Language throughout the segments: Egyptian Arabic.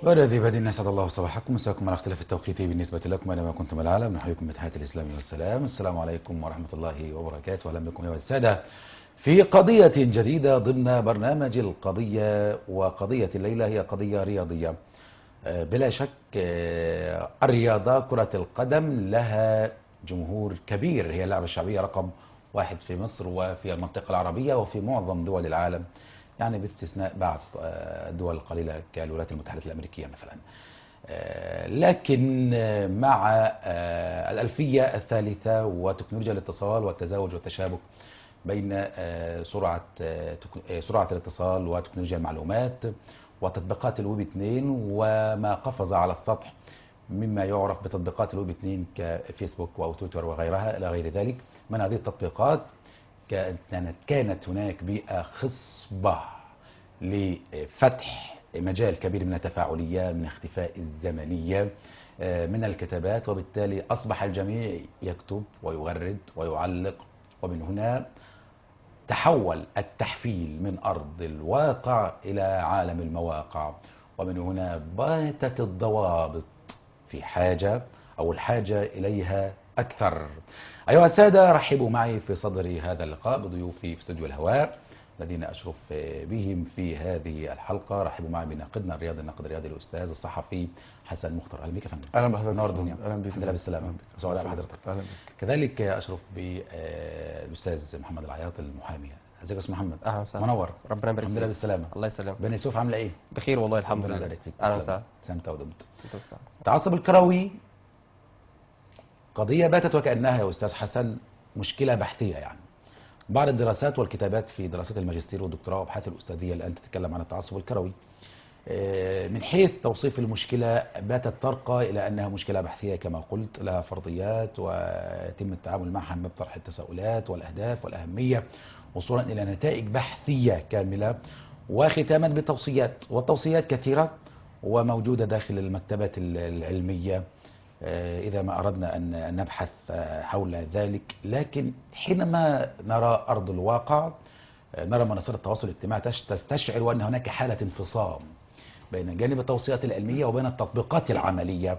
والذي بدين أسعد الله صباحكم مساكم على اختلاف التوقيت بالنسبة لكم أينما كنتم العالم نحييكم بتحية الإسلام والسلام السلام عليكم ورحمة الله وبركاته أهلا بكم أيها السادة في قضية جديدة ضمن برنامج القضية وقضية الليلة هي قضية رياضية آه، بلا شك آه، الرياضة كرة القدم لها جمهور كبير هي اللعبة الشعبية رقم واحد في مصر وفي المنطقة العربية وفي معظم دول العالم يعني باستثناء بعض آه، الدول القليلة كالولايات المتحدة الأمريكية مثلا آه، لكن آه، مع آه، الألفية الثالثة وتكنولوجيا الاتصال والتزاوج والتشابك بين آه، سرعة آه، تك- آه، سرعة الاتصال وتكنولوجيا المعلومات وتطبيقات الويب 2 وما قفز على السطح مما يعرف بتطبيقات الويب 2 كفيسبوك أو تويتر وغيرها إلى غير ذلك من هذه التطبيقات كانت كانت هناك بيئة خصبة لفتح مجال كبير من التفاعلية من اختفاء الزمنية آه، من الكتابات وبالتالي أصبح الجميع يكتب ويغرد ويعلق ومن هنا تحول التحفيل من أرض الواقع إلى عالم المواقع ومن هنا باتت الضوابط في حاجة أو الحاجة إليها أكثر أيها السادة رحبوا معي في صدر هذا اللقاء بضيوفي في استوديو الهواء الذين أشرف بهم في هذه الحلقة رحبوا معي بناقدنا الرياضي الناقد الرياضي الأستاذ الصحفي حسن مختار أهلا بك يا فندم اهلا بحضرتك نور الدنيا اهلا بك الحمد لله بالسلامة أهلا بك. سعداء بحضرتك اهلا بك كذلك أشرف بالأستاذ محمد العياط المحامي ازيك يا أستاذ محمد اهلا وسهلا منور ربنا يبارك الحمد لله فيك بالسلامة الله يسلمك بني يوسف عاملة إيه؟ بخير والله الحمد ربنا لله يبارك فيك اهلا تسلم. وسهلا سمت ودمت أنت وسهلا. التعصب الكروي قضية باتت وكأنها يا أستاذ حسن مشكلة بحثية يعني بعض الدراسات والكتابات في دراسات الماجستير والدكتوراه وابحاث الأستاذية الآن تتكلم عن التعصب الكروي آه، من حيث توصيف المشكلة باتت ترقى إلى أنها مشكلة بحثية كما قلت لها فرضيات ويتم التعامل معها من طرح التساؤلات والأهداف والأهمية وصولا إلى نتائج بحثية كاملة وختاما بتوصيات والتوصيات كثيرة وموجودة داخل المكتبات ال- العلمية آه، إذا ما أردنا أن أن نبحث آه، حول ذلك لكن حينما نرى أرض الواقع آه، نرى منصات التواصل الاجتماعي تش- تستشعر أن هناك حالة انفصام بين جانب التوصيات العلمية وبين التطبيقات العملية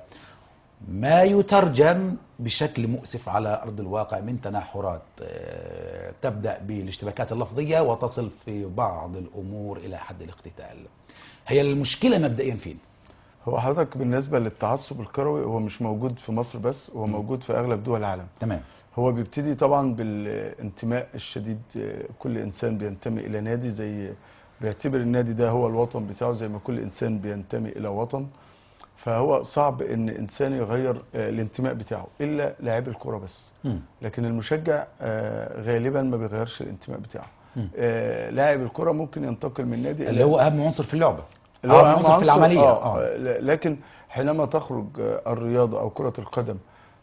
ما يترجم بشكل مؤسف على أرض الواقع من تناحرات آه، تبدأ بالاشتباكات اللفظية وتصل في بعض الأمور إلى حد الاقتتال هي المشكلة مبدئيا فين؟ هو حضرتك بالنسبه للتعصب الكروي هو مش موجود في مصر بس هو موجود في اغلب دول العالم تمام هو بيبتدي طبعا بالانتماء الشديد آه، كل انسان بينتمي الى نادي زي بيعتبر النادي ده هو الوطن بتاعه زي ما كل انسان بينتمي الى وطن فهو صعب ان انسان يغير آه، الانتماء بتاعه الا لاعب الكوره بس مم. لكن المشجع آه، غالبا ما بيغيرش الانتماء بتاعه مم. آه، لاعب الكوره ممكن ينتقل من نادي اللي هو أهم عنصر في اللعبة اللي هو أهم أهم عنصر في عنصر- العملية آه. آه. ل- لكن حينما تخرج آه، الرياضة أو كرة القدم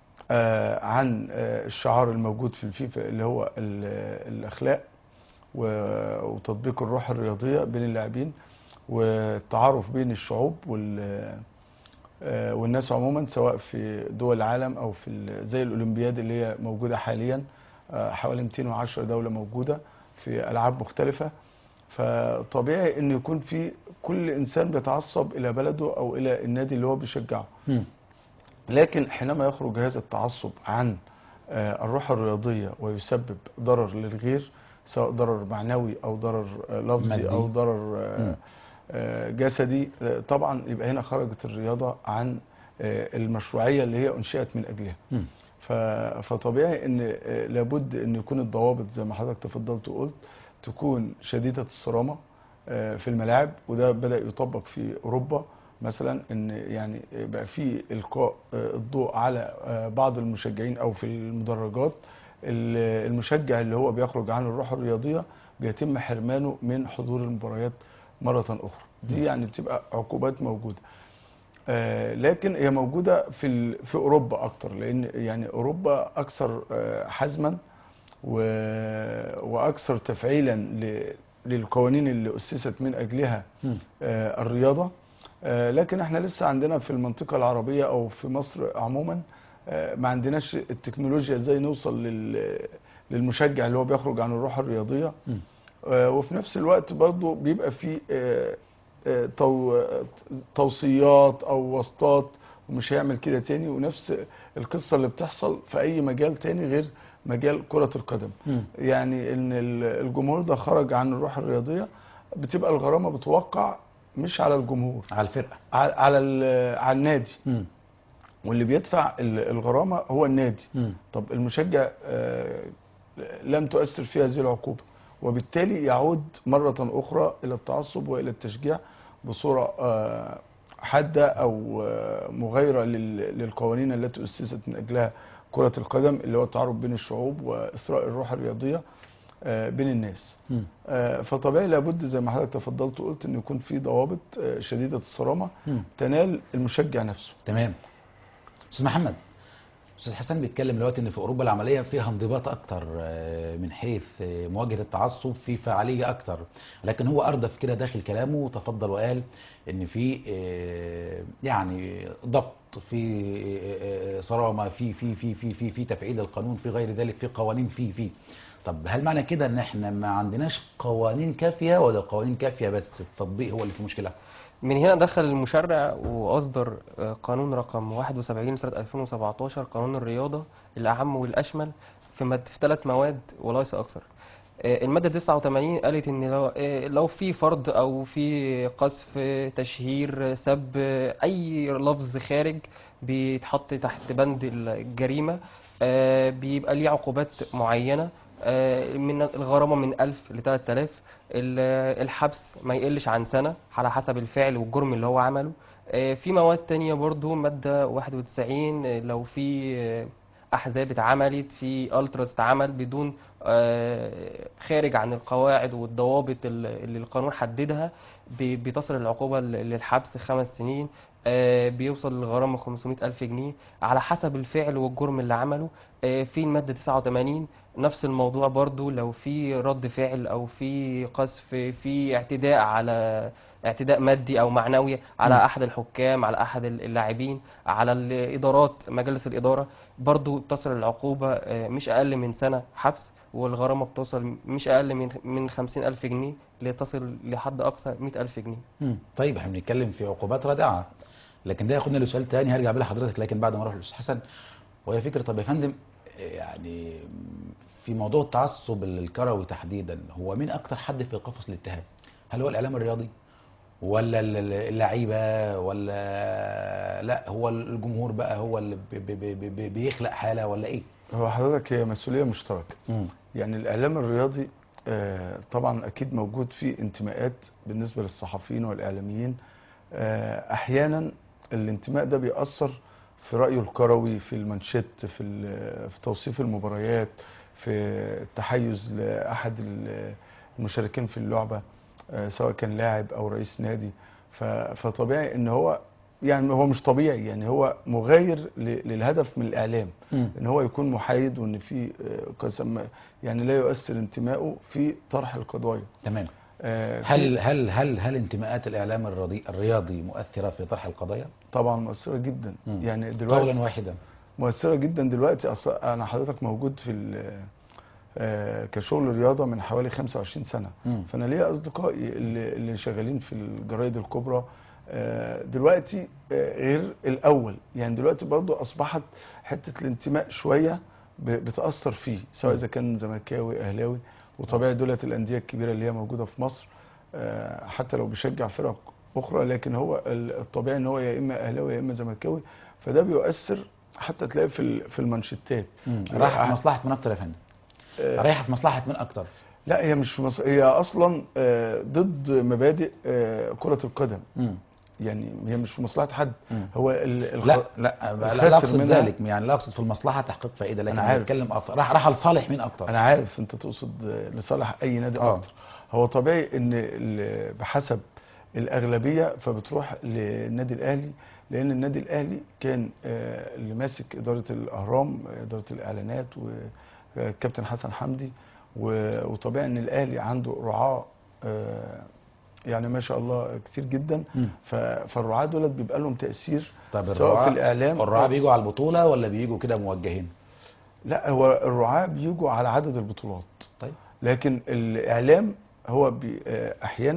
آه، عن آه، الشعار الموجود في الفيفا اللي هو ال- الأخلاق و- وتطبيق الروح الرياضية بين اللاعبين والتعارف بين الشعوب وال آه، والناس عموما سواء في دول العالم او في ال- زي الاولمبياد اللي هي موجوده حاليا آه، حوالي 210 دوله موجوده في العاب مختلفه فطبيعي ان يكون في كل انسان بيتعصب الى بلده او الى النادي اللي هو بيشجعه مم. لكن حينما يخرج هذا التعصب عن آه، الروح الرياضية ويسبب ضرر للغير سواء ضرر معنوي أو ضرر آه، لفظي مادي. أو ضرر آه، مم. آه، جسدي آه، طبعا يبقى هنا خرجت الرياضة عن آه، المشروعية اللي هي أنشئت من أجلها مم. ف- فطبيعي ان آه، لابد ان يكون الضوابط زي ما حضرتك تفضلت وقلت تكون شديدة الصرامة آه، في الملاعب وده بدأ يطبق في اوروبا مثلا ان يعني بقى في القاء آه، الضوء على آه، بعض المشجعين او في المدرجات ال- المشجع اللي هو بيخرج عن الروح الرياضية بيتم حرمانه من حضور المباريات مرة اخرى دي يعني بتبقى عقوبات موجودة آه، لكن هي موجودة في ال- في أوروبا أكتر لأن يعني أوروبا أكثر آه، حزما و- وأكثر تفعيلا ل- للقوانين اللي أسست من أجلها مم. آه، الرياضة آه، لكن احنا لسه عندنا في المنطقة العربية أو في مصر عموما آه، ما عندناش التكنولوجيا ازاي نوصل لل- للمشجع اللي هو بيخرج عن الروح الرياضية مم. آه، وفي نفس الوقت برضه بيبقى في آه، آه، تو آه، توصيات او واسطات ومش هيعمل كده تاني ونفس القصه اللي بتحصل في اي مجال تاني غير مجال كره القدم مم. يعني ان ال- الجمهور ده خرج عن الروح الرياضيه بتبقى الغرامه بتوقع مش على الجمهور على الفرقه على على ال- على النادي مم. واللي بيدفع ال- الغرامه هو النادي مم. طب المشجع آه، لم تؤثر فيه هذه العقوبة وبالتالي يعود مرة أخرى إلى التعصب وإلى التشجيع بصورة آه، حادة أو آه، مغايرة لل- للقوانين التي أسست من أجلها كرة القدم اللي هو التعارف بين الشعوب وإثراء الروح الرياضية آه، بين الناس مم. آه، فطبيعي لابد زي ما حضرتك تفضلت وقلت ان يكون في ضوابط آه، شديده الصرامه مم. تنال المشجع نفسه تمام استاذ محمد استاذ حسن بيتكلم دلوقتي ان في اوروبا العمليه فيها انضباط اكتر آه، من حيث آه، مواجهه التعصب في فعاليه اكتر لكن هو اردف كده داخل كلامه وتفضل وقال ان في آه، يعني ضبط في آه، آه، صرامه في في في في في في تفعيل القانون في غير ذلك في قوانين في في طب هل معنى كده ان احنا ما عندناش قوانين كافيه ولا القوانين كافيه بس التطبيق هو اللي فيه مشكله؟ من هنا دخل المشرع وأصدر آه، قانون رقم 71 سنة 2017 قانون الرياضة الأعم والأشمل في مد في ثلاث مواد وليس أكثر. آه، المادة 89 قالت إن لو آه، لو في فرض أو في قذف تشهير سب آه، أي لفظ خارج بيتحط تحت بند الجريمة آه، بيبقى ليه عقوبات معينة آه، من الغرامة من 1000 ل 3000 ال- الحبس ما يقلش عن سنة على حسب الفعل والجرم اللي هو عمله آه، في مواد تانية برضو مادة 91 آه، لو في آه، أحزاب اتعملت في ألتراس اتعمل بدون آه، خارج عن القواعد والضوابط ال- اللي القانون حددها بي- بتصل العقوبة ل- للحبس خمس سنين آه، بيوصل الغرامة 500 ألف جنيه على حسب الفعل والجرم اللي عمله آه، في المادة 89 نفس الموضوع برضو لو في رد فعل او في قذف في اعتداء على اعتداء مادي او معنوي على مم. احد الحكام على احد اللاعبين على الادارات مجالس الاداره برضو تصل العقوبه آه، مش اقل من سنه حبس والغرامه بتوصل مش اقل من من 50 الف جنيه لتصل لحد اقصى 100 الف جنيه مم. طيب احنا بنتكلم في عقوبات رادعه لكن ده ياخدنا لسؤال تاني هرجع بيه لحضرتك لكن بعد ما اروح للاستاذ حسن وهي فكره طب يا فندم يعني في موضوع التعصب الكروي تحديدا هو مين اكتر حد في قفص الاتهام؟ هل هو الاعلام الرياضي ولا ال- ال- اللعيبه ولا لا هو الجمهور بقى هو اللي بي- بي- بي- بي- بيخلق حاله ولا ايه؟ هو حضرتك هي مسؤوليه مشتركه مم. يعني الاعلام الرياضي آه، طبعا اكيد موجود فيه انتماءات بالنسبه للصحفيين والاعلاميين آه، احيانا الانتماء ده بيأثر في رأيه الكروي في المانشيت في ال- في توصيف المباريات في التحيز لأحد ال- المشاركين في اللعبة آه، سواء كان لاعب أو رئيس نادي ف- فطبيعي ان هو يعني هو مش طبيعي يعني هو مغاير ل- للهدف من الإعلام مم. ان هو يكون محايد وان في آه، قسم يعني لا يؤثر انتمائه في طرح القضايا تمام آه، في- هل هل هل هل انتماءات الاعلام الرياضي الرياضي مؤثره في طرح القضايا؟ طبعا مؤثرة جدا مم. يعني دلوقتي قولا واحدا مؤثرة جدا دلوقتي أصلا أنا حضرتك موجود في ال- آه، كشغل رياضة من حوالي 25 سنة مم. فأنا ليا أصدقائي اللي, اللي شغالين في الجرايد الكبرى آه، دلوقتي آه، غير الأول يعني دلوقتي برضو أصبحت حتة الانتماء شوية ب- بتأثر فيه سواء مم. إذا كان زملكاوي أهلاوي وطبيعي دولت الأندية الكبيرة اللي هي موجودة في مصر آه، حتى لو بيشجع فرق أخرى لكن هو ال- الطبيعي إن هو يا إما أهلاوي يا إما زملكاوي فده بيؤثر حتى تلاقي في ال- في المانشيتات مم. يعني رايحه في أح- مصلحه من اكتر يا فندم آه، رايحه في مصلحه من اكتر لا هي مش مص... هي اصلا آه، ضد مبادئ آه، كرة القدم مم. يعني هي مش في مصلحة حد مم. هو ال... الخ... لا لا لا, الخاسر لا اقصد منها- ذلك يعني لا اقصد في المصلحه تحقيق فائده لكن أنا عارف. بتكلم أكتر. راح راح لصالح مين اكتر انا عارف انت تقصد آه، لصالح اي نادي آه. اكتر هو طبيعي ان ال- بحسب الاغلبيه فبتروح للنادي الاهلي لان النادي الاهلي كان آه، اللي ماسك اداره الاهرام اداره الاعلانات والكابتن حسن حمدي و- وطبيعي ان الاهلي عنده رعاه آه، يعني ما شاء الله كتير جدا مم. ف- فالرعاه دولت بيبقى لهم تاثير طب سواء الرعاة في الاعلام الرعاة أو- بيجوا على البطوله ولا بيجوا كده موجهين لا هو الرعاه بيجوا على عدد البطولات طيب لكن الاعلام هو بي آه، احيانا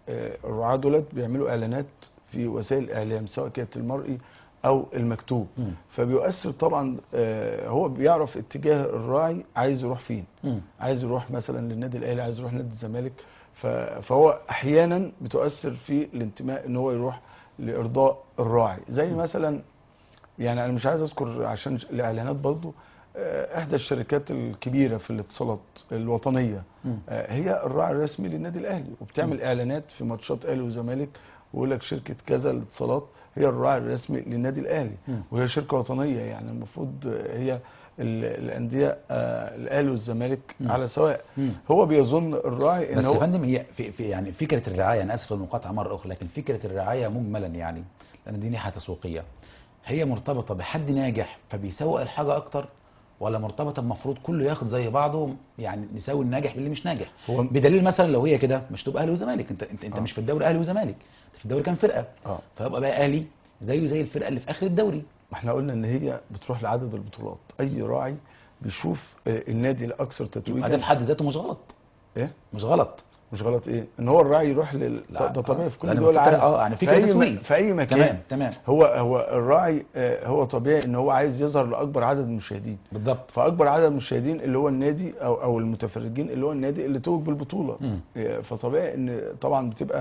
آه، الرعاة دولت بيعملوا اعلانات في وسائل الاعلام سواء كانت المرئي او المكتوب مم. فبيؤثر طبعا آه، هو بيعرف اتجاه الراعي عايز يروح فين مم. عايز يروح مثلا للنادي الاهلي عايز يروح نادي الزمالك ف- فهو احيانا بتؤثر في الانتماء ان هو يروح لارضاء الراعي زي مثلا يعني انا مش عايز اذكر عشان الاعلانات برضو آه، احدى الشركات الكبيره في الاتصالات الوطنيه مم. آه، هي الراعي الرسمي للنادي الاهلي وبتعمل اعلانات في ماتشات اهلي وزمالك ويقول لك شركه كذا الاتصالات هي الراعي الرسمي للنادي الاهلي مم. وهي شركه وطنيه يعني المفروض آه، هي ال- الانديه آه، الاهلي والزمالك مم. على سواء مم. هو بيظن الراعي ان بس يا هو فندم هي في, في يعني فكره الرعايه انا اسف للمقاطعه مره اخرى لكن فكره الرعايه مجملا يعني لان دي ناحيه تسويقيه هي مرتبطه بحد ناجح فبيسوق الحاجه اكتر ولا مرتبطه المفروض كله ياخد زي بعضه يعني نساوي الناجح باللي مش ناجح هو- بدليل مثلا لو هي كده مش تبقى اهلي وزمالك انت انت, انت آه. مش في الدوري اهلي وزمالك انت في الدوري كام فرقه اه فيبقى بقى اهلي زيه زي الفرقه اللي في اخر الدوري ما احنا قلنا ان هي بتروح لعدد البطولات اي راعي بيشوف آه، النادي الاكثر يبقى ده تتويجا في حد ذاته مش غلط ايه مش غلط مش غلط ايه ان هو الراعي يروح لل لا، ده طبيعي في كل لأن دول الفكرة- العالم اه يعني فكره في اي تسويق م- في اي مكان تمام تمام هو هو الراعي آه، هو طبيعي ان هو عايز يظهر لاكبر عدد من المشاهدين بالضبط فاكبر عدد من المشاهدين اللي هو النادي او او المتفرجين اللي هو النادي اللي توج بالبطوله مم. آه، فطبيعي ان طبعا بتبقى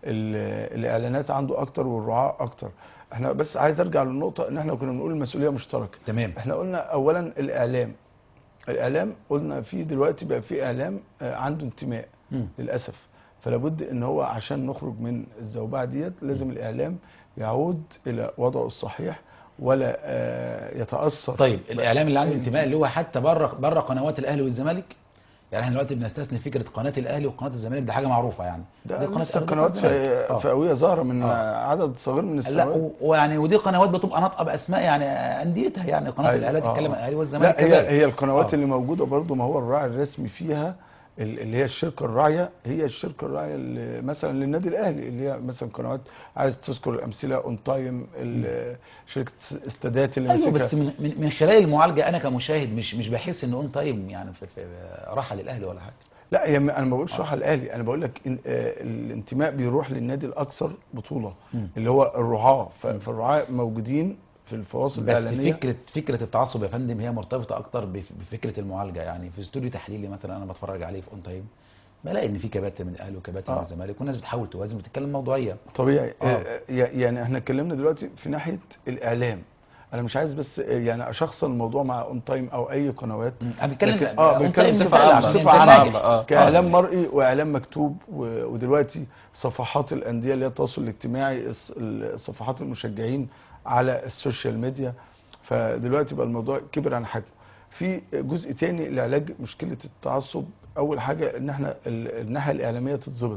ال- الاعلانات عنده اكتر والرعاة اكتر احنا بس عايز ارجع للنقطه ان احنا كنا بنقول المسؤوليه مشتركه تمام احنا قلنا اولا الاعلام الاعلام قلنا في دلوقتي بقى في اعلام آه، عنده انتماء مم. للاسف فلا بد ان هو عشان نخرج من الزوبعه ديت لازم الاعلام يعود الى وضعه الصحيح ولا آه، يتاثر طيب الاعلام اللي عنده أي انتماء اللي هو حتى بره بره قنوات الاهلي والزمالك يعني احنا دلوقتي بنستثني فكره قناه الاهلي وقناه الزمالك دي حاجه معروفه يعني ده دي قناة لسه الأهلي قنوات وقناة الزمالك. في- آه. فئويه ظاهره من آه. عدد صغير من لا السنوات و- ويعني ودي قنوات بتبقى ناطقه باسماء يعني انديتها يعني قناه أيوة. الاهلي آه، تتكلم آه. عن الاهلي والزمالك لا هي كذلك. هي القنوات آه. اللي موجوده برضو ما هو الراعي الرسمي فيها ال- اللي هي الشركه الراعيه هي الشركه الراعيه اللي مثلا للنادي الاهلي اللي هي مثلا قنوات عايز تذكر الامثله اون تايم ال- شركه استادات اللي ايوه ماسكها بس من, من من خلال المعالجه انا كمشاهد مش مش بحس ان اون تايم يعني في, في راحه للاهلي ولا حاجه لا هي انا ما بقولش راح الاهلي انا بقول لك إن- آه، الانتماء بيروح للنادي الاكثر بطوله مم. اللي هو الرعاه ف- فالرعاه موجودين في الفواصل بس الاعلاميه فكره فكره التعصب يا فندم هي مرتبطه اكتر بف- بفكره المعالجه يعني في استوديو تحليلي مثلا انا بتفرج عليه في اون تايم بلاقي ان في كباتن من الاهلي وكباتن من آه. الزمالك والناس بتحاول توازن بتتكلم موضوعيه طبيعي آه. آه. يعني احنا اتكلمنا دلوقتي في ناحيه الاعلام انا مش عايز بس آه، يعني اشخصن الموضوع مع اون تايم او اي قنوات انا بتكلم لكن- اه on بنتكلم time بصفه مثال عامه عشان بصفه ينزل عامه ناجح. آه. كاعلام مرئي واعلام مكتوب و- ودلوقتي صفحات الانديه اللي هي التواصل الاجتماعي الص- ال- صفحات المشجعين على السوشيال ميديا فدلوقتي بقى الموضوع كبر عن حجمه في جزء تاني لعلاج مشكله التعصب اول حاجه ان احنا ال- الناحيه الاعلاميه تتظبط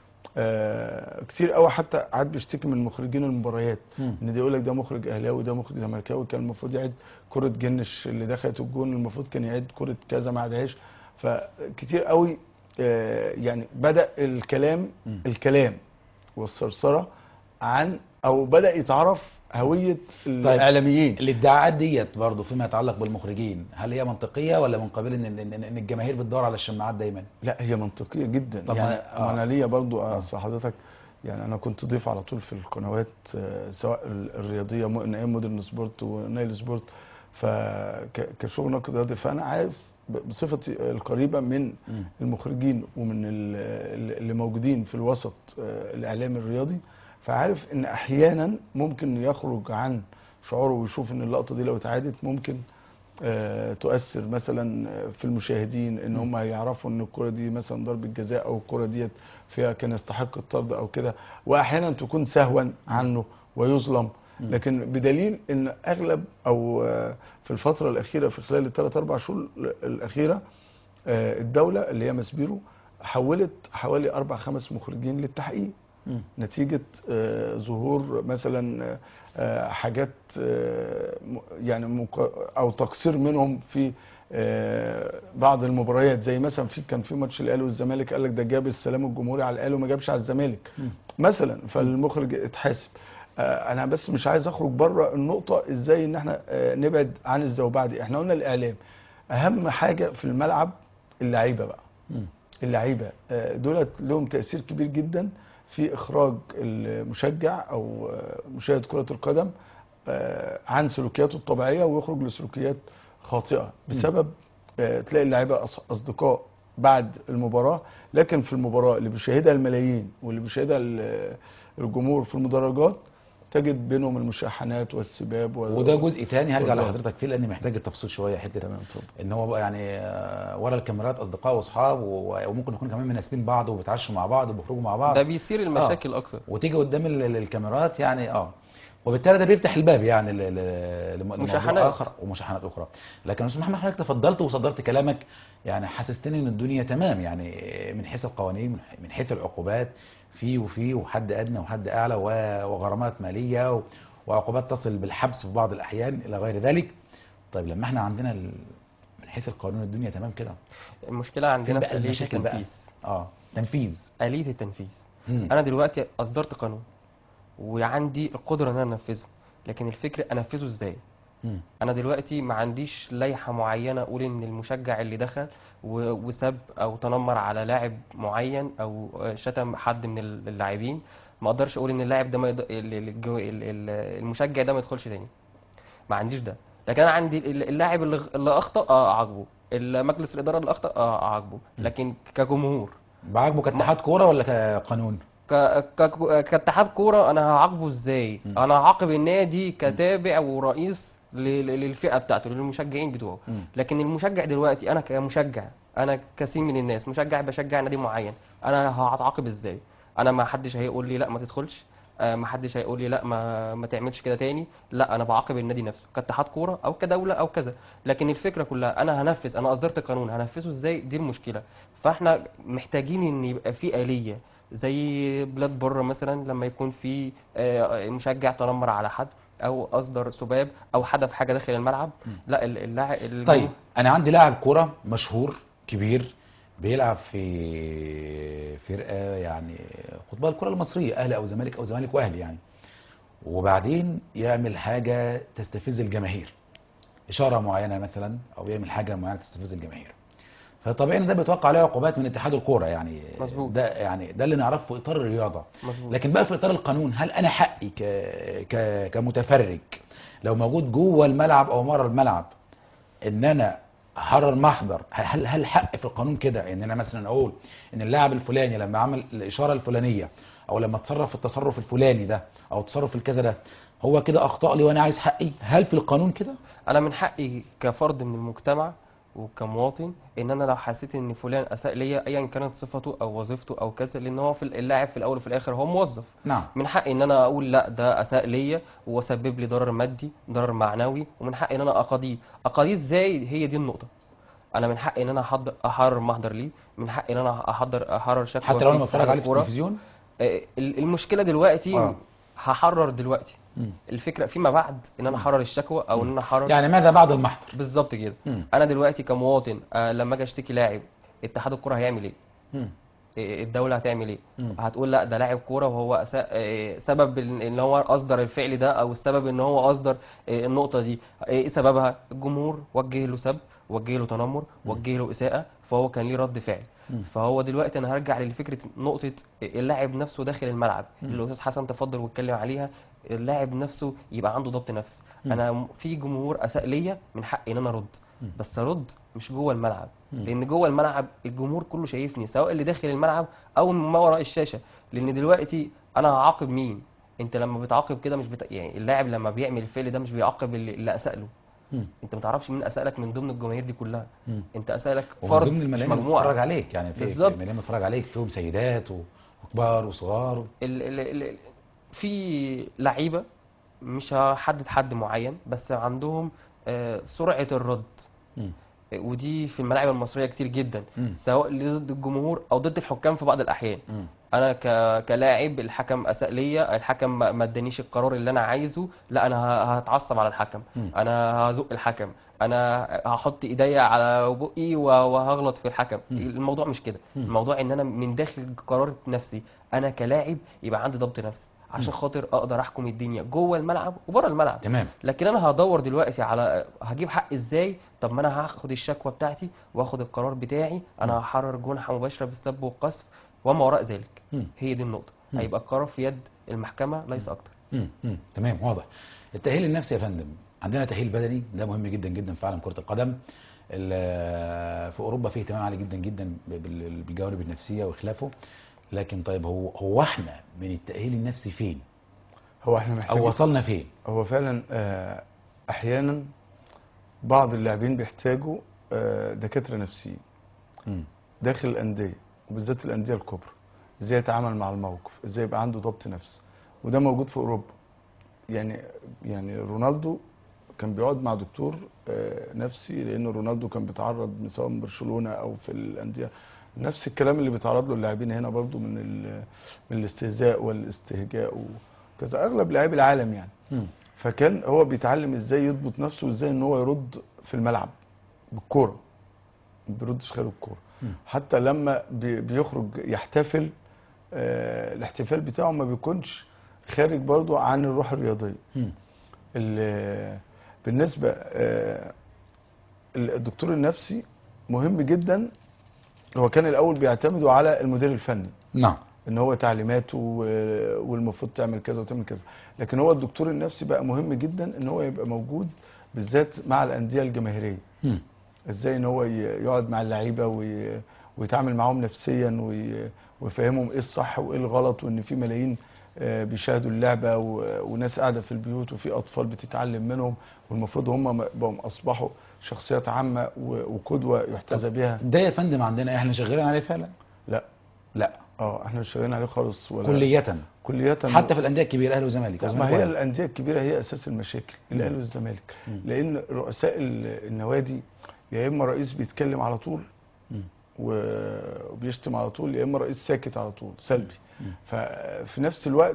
آه كتير قوي حتى عاد بيشتكي من مخرجين المباريات مم. ان ده يقول لك ده مخرج اهلاوي ده مخرج زملكاوي كان المفروض يعيد كره جنش اللي دخلت الجون المفروض كان يعيد كره كذا ما عادهاش فكتير قوي آه يعني بدا الكلام مم. الكلام والثرثره عن او بدا يتعرف هويه الاعلاميين الادعاءات ديت برضه فيما يتعلق بالمخرجين هل هي منطقيه ولا من قبيل ان ان, إن الجماهير بتدور على الشماعات دايما لا هي منطقيه جدا طب يعني ما- آه. انا ليا برضو آه. اصل حضرتك يعني انا كنت ضيف على طول في القنوات آه، سواء ال- الرياضيه م- من ايام مودرن سبورت ونايل سبورت فكشغل ناقد رياضي فانا عارف ب- بصفتي القريبه من مم. المخرجين ومن ال- ال- اللي موجودين في الوسط آه، الاعلامي الرياضي فعارف ان احيانا ممكن يخرج عن شعوره ويشوف ان اللقطه دي لو اتعادت ممكن آه، تؤثر مثلا في المشاهدين ان هم يعرفوا ان الكره دي مثلا ضربه جزاء او الكره ديت فيها كان يستحق الطرد او كده واحيانا تكون سهوا عنه ويظلم لكن بدليل ان اغلب او آه، في الفتره الاخيره في خلال الثلاث اربع شهور الاخيره آه، الدوله اللي هي مسبيرو حولت حوالي اربع خمس مخرجين للتحقيق مم. نتيجة آه، ظهور مثلا آه، آه، حاجات آه، م- يعني مق- او تقصير منهم في آه، بعض المباريات زي مثلا في كان في ماتش الاهلي والزمالك قال لك ده جاب السلام الجمهوري على الاهلي وما جابش على الزمالك مم. مثلا فالمخرج اتحاسب آه، انا بس مش عايز اخرج بره النقطه ازاي ان احنا آه، نبعد عن الزوبعه دي احنا قلنا الاعلام اهم حاجه في الملعب اللعيبه بقى مم. اللعيبه آه، دولت لهم تاثير كبير جدا في اخراج المشجع او آه، مشاهد كره القدم آه، عن سلوكياته الطبيعيه ويخرج لسلوكيات خاطئه بسبب آه، تلاقي اللعيبه أص- اصدقاء بعد المباراه لكن في المباراه اللي بيشاهدها الملايين واللي بيشاهدها ال- الجمهور في المدرجات تجد بينهم المشاحنات والسباب و- وده جزء تاني هرجع والله. لحضرتك فيه لان محتاج التفصيل شويه حته تمام اتفضل ان هو بقى يعني آه، ورا الكاميرات اصدقاء واصحاب و- وممكن يكونوا كمان مناسبين بعض وبيتعشوا مع بعض وبيخرجوا مع بعض ده بيثير المشاكل اكتر وتيجي قدام ال- ال- الكاميرات يعني اه وبالتالي ده بيفتح الباب يعني ل- ل- لم- لموضوع مشاحنات. اخر ومشاحنات اخرى لكن استاذ محمد حضرتك تفضلت وصدرت كلامك يعني حسستني ان الدنيا تمام يعني من حيث القوانين من ح- من حيث العقوبات في وفي وحد ادنى وحد اعلى و- وغرامات ماليه و- وعقوبات تصل بالحبس في بعض الاحيان الى غير ذلك طيب لما احنا عندنا ال- من حيث القانون الدنيا تمام كده المشكله فين عندنا بقى في آلية المشاكل بقى التنفيذ اه تنفيذ آلية التنفيذ مم. انا دلوقتي اصدرت قانون وعندي القدره ان انا انفذه لكن الفكره انفذه ازاي مم. انا دلوقتي ما عنديش لائحه معينه اقول ان المشجع اللي دخل و- وسب او تنمر على لاعب معين او شتم حد من اللاعبين ما اقدرش اقول ان اللاعب ده ما يض... ال- ال- الجو- ال- ال- المشجع ده ما يدخلش تاني ما عنديش ده لكن انا عندي ال- اللاعب اللي اللي اخطا اه اعاقبه مجلس الاداره اللي اخطا اه اعاقبه لكن كجمهور بعاجبه كاتحاد كوره ولا كقانون؟ ك... ك... كاتحاد كوره انا هعاقبه ازاي م. انا هعاقب النادي كتابع ورئيس ل... ل- للفئه بتاعته للمشجعين بتوعه مم. لكن المشجع دلوقتي انا كمشجع انا كثير من الناس مشجع بشجع نادي معين انا هتعاقب ازاي انا ما حدش هيقول لي لا ما تدخلش آه، ما حدش هيقول لي لا ما ما تعملش كده تاني لا انا بعاقب النادي نفسه كاتحاد كوره او كدوله او كذا لكن الفكره كلها انا هنفذ انا اصدرت قانون هنفذه ازاي دي المشكله فاحنا محتاجين ان يبقى في آلية زي بلاد بره مثلا لما يكون في آه، مشجع تنمر على حد او اصدر سباب او حدف حاجه داخل الملعب لا ال- اللاعب الجمهور- طيب انا عندي لاعب كوره مشهور كبير بيلعب في فرقه يعني خد بالك الكره المصريه اهلي او زمالك او زمالك واهلي يعني وبعدين يعمل حاجه تستفز الجماهير اشاره معينه مثلا او يعمل حاجه معينه تستفز الجماهير فطبيعي ان ده بيتوقع عليه عقوبات من اتحاد الكوره يعني مظبوط. ده يعني ده اللي نعرفه في اطار الرياضه مظبوط لكن بقى في اطار القانون هل انا حقي ك... ك... كمتفرج لو موجود جوه الملعب او بره الملعب ان انا احرر محضر هل هل حق في القانون كده ان انا مثلا اقول ان اللاعب الفلاني لما عمل الاشاره الفلانيه او لما تصرف في التصرف الفلاني ده او التصرف الكذا ده هو كده اخطا لي وانا عايز حقي هل في القانون كده انا من حقي كفرد من المجتمع وكمواطن ان انا لو حسيت ان فلان اساء ليا ايا كانت صفته او وظيفته او كذا لان هو في اللاعب في الاول وفي الاخر هو موظف نعم من حقي ان انا اقول لا ده اساء ليا وسبب لي ضرر مادي ضرر معنوي ومن حقي ان انا اقاضيه اقاضيه ازاي هي دي النقطه انا من حقي ان انا احضر احرر محضر ليه من حقي ان انا احضر احرر شكوى حتى لو انا في بتفرج اتحاد عليه في الكورة. التلفزيون آه، ال- المشكله دلوقتي آه. هحرر دلوقتي مم. الفكره فيما بعد ان انا احرر الشكوى او ان انا احرر يعني ماذا بعد المحضر بالظبط كده مم. انا دلوقتي كمواطن آه، لما اجي اشتكي لاعب اتحاد الكوره هيعمل ايه مم. إيه الدوله هتعمل ايه مم. هتقول لا ده لاعب كوره وهو أسا... إيه سبب ان إن هو اصدر الفعل ده او السبب ان هو اصدر إيه النقطه دي ايه سببها الجمهور وجه له سب وجه له تنمر وجه له اساءه فهو كان ليه رد فعل مم. فهو دلوقتي انا هرجع لفكره نقطه اللاعب نفسه داخل الملعب اللي الاستاذ حسن تفضل واتكلم عليها اللاعب نفسه يبقى عنده ضبط نفس مم. انا م- في جمهور اساء ليا من حقي ان انا ارد مم. بس ارد مش جوه الملعب مم. لان جوه الملعب الجمهور كله شايفني سواء اللي داخل الملعب او ما وراء الشاشه لان دلوقتي انا هعاقب مين انت لما بتعاقب كده مش بت... يعني اللاعب لما بيعمل الفعل ده مش بيعاقب اللي, اللي اساء له مم. انت ما تعرفش مين اساء لك من ضمن الجماهير دي كلها مم. انت اساء لك ومن فرد ضمن مش الملايين اللي بتتفرج مجموعه عليك يعني في بالظبط. الملايين اللي بتتفرج عليك فيهم سيدات و- وكبار وصغار و... ال... ال... ال... في لعيبه مش هحدد حد معين بس عندهم آه، سرعه الرد مم. ودي في الملاعب المصريه كتير جدا مم. سواء ضد الجمهور او ضد الحكام في بعض الاحيان مم. انا ك... كلاعب الحكم اساء ليا الحكم ما ما ادانيش القرار اللي انا عايزه لا انا ه- هتعصب على الحكم مم. انا هزق الحكم انا هحط ايديا على بقي و- وهغلط في الحكم مم. الموضوع مش كده مم. الموضوع ان انا من داخل قرار نفسي انا كلاعب يبقى عندي ضبط نفس عشان خاطر اقدر احكم الدنيا جوه الملعب وبره الملعب تمام لكن انا هدور دلوقتي على هجيب حق ازاي طب ما انا هاخد الشكوى بتاعتي واخد القرار بتاعي انا هحرر جنحه مباشره بالسب والقذف وما وراء ذلك مم. هي دي النقطه مم. هيبقى القرار في يد المحكمه ليس اكتر مم. مم. تمام واضح التأهيل النفسي يا فندم عندنا تأهيل بدني ده مهم جدا جدا في عالم كرة القدم ال- في أوروبا فيه اهتمام عالي جدا جدا بال- بالجوانب النفسية وخلافه لكن طيب هو هو احنا من التأهيل النفسي فين هو احنا أو محتاجين وصلنا فين هو فعلا آه، احيانا بعض اللاعبين بيحتاجوا آه، دكاتره نفسيين مم. داخل الانديه وبالذات الانديه الكبرى ازاي يتعامل مع الموقف ازاي يبقى عنده ضبط نفس وده موجود في اوروبا يعني يعني رونالدو كان بيقعد مع دكتور آه، نفسي لان رونالدو كان بيتعرض سواء من برشلونه او في الانديه نفس الكلام اللي بيتعرض له اللاعبين هنا برضو من ال- من الاستهزاء والاستهجاء وكذا اغلب لاعبي العالم يعني مم. فكان هو بيتعلم ازاي يضبط نفسه وازاي ان هو يرد في الملعب بالكوره ما بيردش خارج الكوره مم. حتى لما بي- بيخرج يحتفل آه، الاحتفال بتاعه ما بيكونش خارج برضو عن الروح الرياضيه مم. ال- بالنسبه آه، الدكتور النفسي مهم جدا هو كان الاول بيعتمدوا على المدير الفني نعم ان هو تعليماته و- والمفروض تعمل كذا وتعمل كذا لكن هو الدكتور النفسي بقى مهم جدا ان هو يبقى موجود بالذات مع الانديه الجماهيريه مم. ازاي ان هو ي- يقعد مع اللعيبه وي- ويتعامل معاهم نفسيا وي- ويفهمهم ايه الصح وايه الغلط وان في ملايين آه، بيشاهدوا اللعبه و- وناس قاعده في البيوت وفي اطفال بتتعلم منهم والمفروض هم بقوا اصبحوا شخصيات عامه و- وقدوه يحتذى بها ده يا فندم عندنا احنا شغالين عليه فعلا لا لا اه احنا مش شغالين عليه خالص ولا كلية كلية حتى في الأندية الكبيرة أهلي وزمالك ما وزمالك هي واحد. الانديه الكبيره هي اساس المشاكل الاهلي والزمالك لان رؤساء ال- النوادي يا اما رئيس بيتكلم على طول مم. و- وبيشتم على طول يا اما رئيس ساكت على طول سلبي مم. ففي نفس الوقت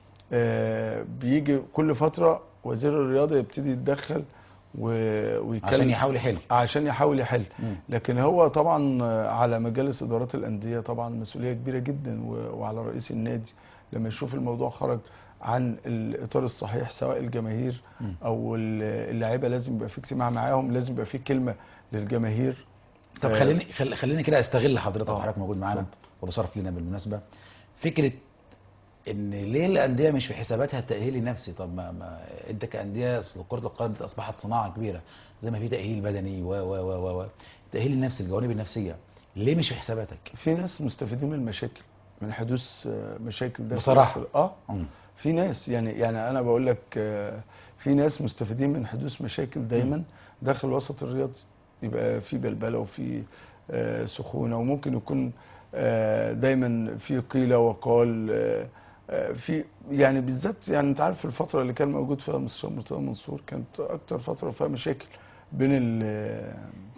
آه، بيجي كل فتره وزير الرياضه يبتدي يتدخل و- ويتكلم عشان يحاول يحل عشان يحاول يحل مم. لكن هو طبعا على مجالس ادارات الانديه طبعا مسؤوليه كبيره جدا و- وعلى رئيس النادي لما يشوف الموضوع خرج عن الاطار الصحيح سواء الجماهير مم. او ال- اللاعيبه لازم يبقى في اجتماع معاهم لازم يبقى في كلمه للجماهير طب آه، خليني خل... خليني كده استغل حضرتك آه. وحضرتك موجود معانا اتفضل. وده شرف لينا بالمناسبه فكره ان ليه الانديه مش في حساباتها التاهيل النفسي طب ما, ما انت كانديه أصل كره القدم دي اصبحت صناعه كبيره زي ما في تاهيل بدني و و و و, و. التاهيل النفسي الجوانب النفسيه ليه مش في حساباتك في ناس مستفيدين من المشاكل من حدوث آه، مشاكل داخل بصراحة. اه مم. في ناس يعني يعني انا بقول لك آه، في ناس مستفيدين من حدوث مشاكل دايما داخل الوسط الرياضي يبقى في بلبله وفي آه، سخونه وممكن يكون آه، دايما في قيل وقال آه، آه، في يعني بالذات يعني انت عارف الفتره اللي كان موجود فيها مستشار مرتضى منصور كانت اكتر فتره فيها مشاكل بين ال-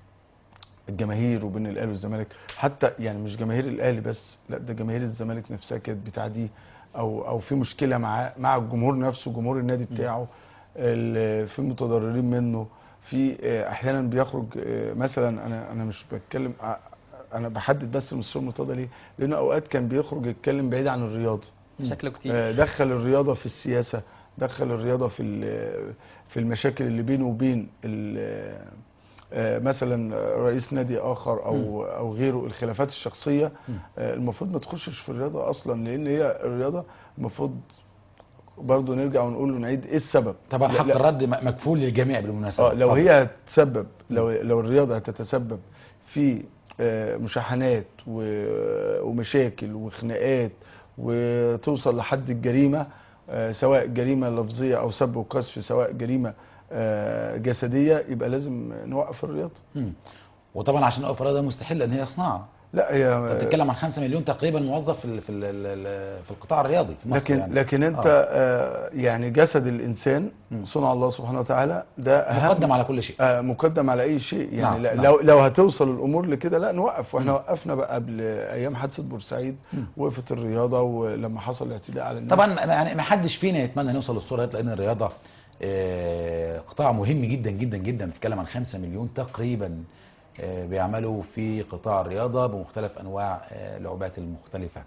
الجماهير وبين الاهلي والزمالك حتى يعني مش جماهير الاهلي بس لا ده جماهير الزمالك نفسها كانت بتعديه او او في مشكله مع مع الجمهور نفسه جمهور النادي بتاعه ال- في متضررين منه في آه، احيانا بيخرج آه، مثلا انا انا مش بتكلم ع- انا بحدد بس المستشار مرتضى ليه لانه اوقات كان بيخرج يتكلم بعيد عن الرياضه شكله كتير آه، دخل الرياضه في السياسه دخل الرياضه في ال- في المشاكل اللي بينه وبين ال- آه، مثلا رئيس نادي اخر او او غيره الخلافات الشخصيه مم. آه، المفروض ما تخشش في الرياضه اصلا لان هي الرياضه المفروض برضه نرجع ونقول ونعيد ايه السبب طبعا لا- حق لا- الرد م- مكفول للجميع بالمناسبه اه لو اتفضل. هي هتسبب لو لو الرياضه هتتسبب في آه، مشاحنات و- ومشاكل وخناقات وتوصل لحد الجريمه آه، سواء جريمه لفظيه او سب وقذف سواء جريمه آه، جسديه يبقى لازم نوقف الرياضه مم. وطبعا عشان نوقف الرياضه مستحيل لان هي صناعه لا هي انت بتتكلم عن 5 مليون تقريبا موظف في ال- في ال- ال- في القطاع الرياضي في مصر لكن يعني. لكن انت آه. آه، يعني جسد الانسان مم. صنع الله سبحانه وتعالى ده اهم مقدم على كل شيء آه، مقدم على اي شيء يعني نعم، لا نعم. لو لو هتوصل الامور لكده لا نوقف واحنا مم. وقفنا بقى قبل ايام حادثه بورسعيد مم. وقفت الرياضه ولما حصل الاعتداء على الناس طبعا ما- يعني ما حدش فينا يتمنى نوصل للصوره دي لان الرياضه آه، قطاع مهم جدا جدا جدا بتتكلم عن 5 مليون تقريبا آه، بيعملوا في قطاع الرياضه بمختلف انواع آه، اللعبات المختلفه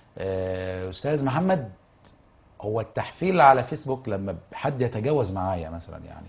آه، استاذ محمد هو التحفيل على فيسبوك لما حد يتجاوز معايا مثلا يعني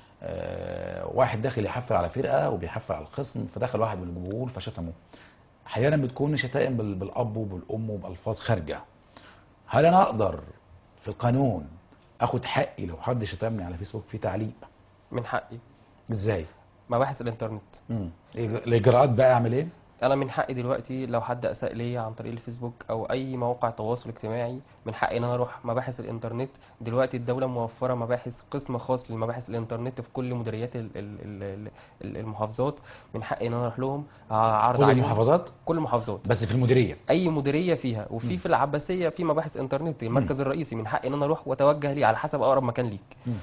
آه، واحد داخل يحفل على فرقه وبيحفل على الخصم فدخل واحد من الجمهور فشتمه احيانا بتكون شتائم بال- بالاب وبالام وبالفاظ خارجه هل انا اقدر في القانون اخد حقي لو حد شتمني على فيسبوك في تعليق من حقي ازاي مباحث الانترنت مم. الاجراءات بقى اعمل ايه انا من حقي دلوقتي لو حد اساء ليا عن طريق الفيسبوك او اي موقع تواصل اجتماعي من حقي ان انا اروح مباحث الانترنت دلوقتي الدوله موفره مباحث قسم خاص لمباحث الانترنت في كل مديريات ال- ال- ال- ال- المحافظات من حقي ان انا اروح لهم اعرض كل عليهم المحافظات كل المحافظات بس في المديريه اي مديريه فيها وفي في العباسيه في مباحث انترنت المركز الرئيسي من حقي ان انا اروح واتوجه ليه على حسب اقرب مكان ليك مم.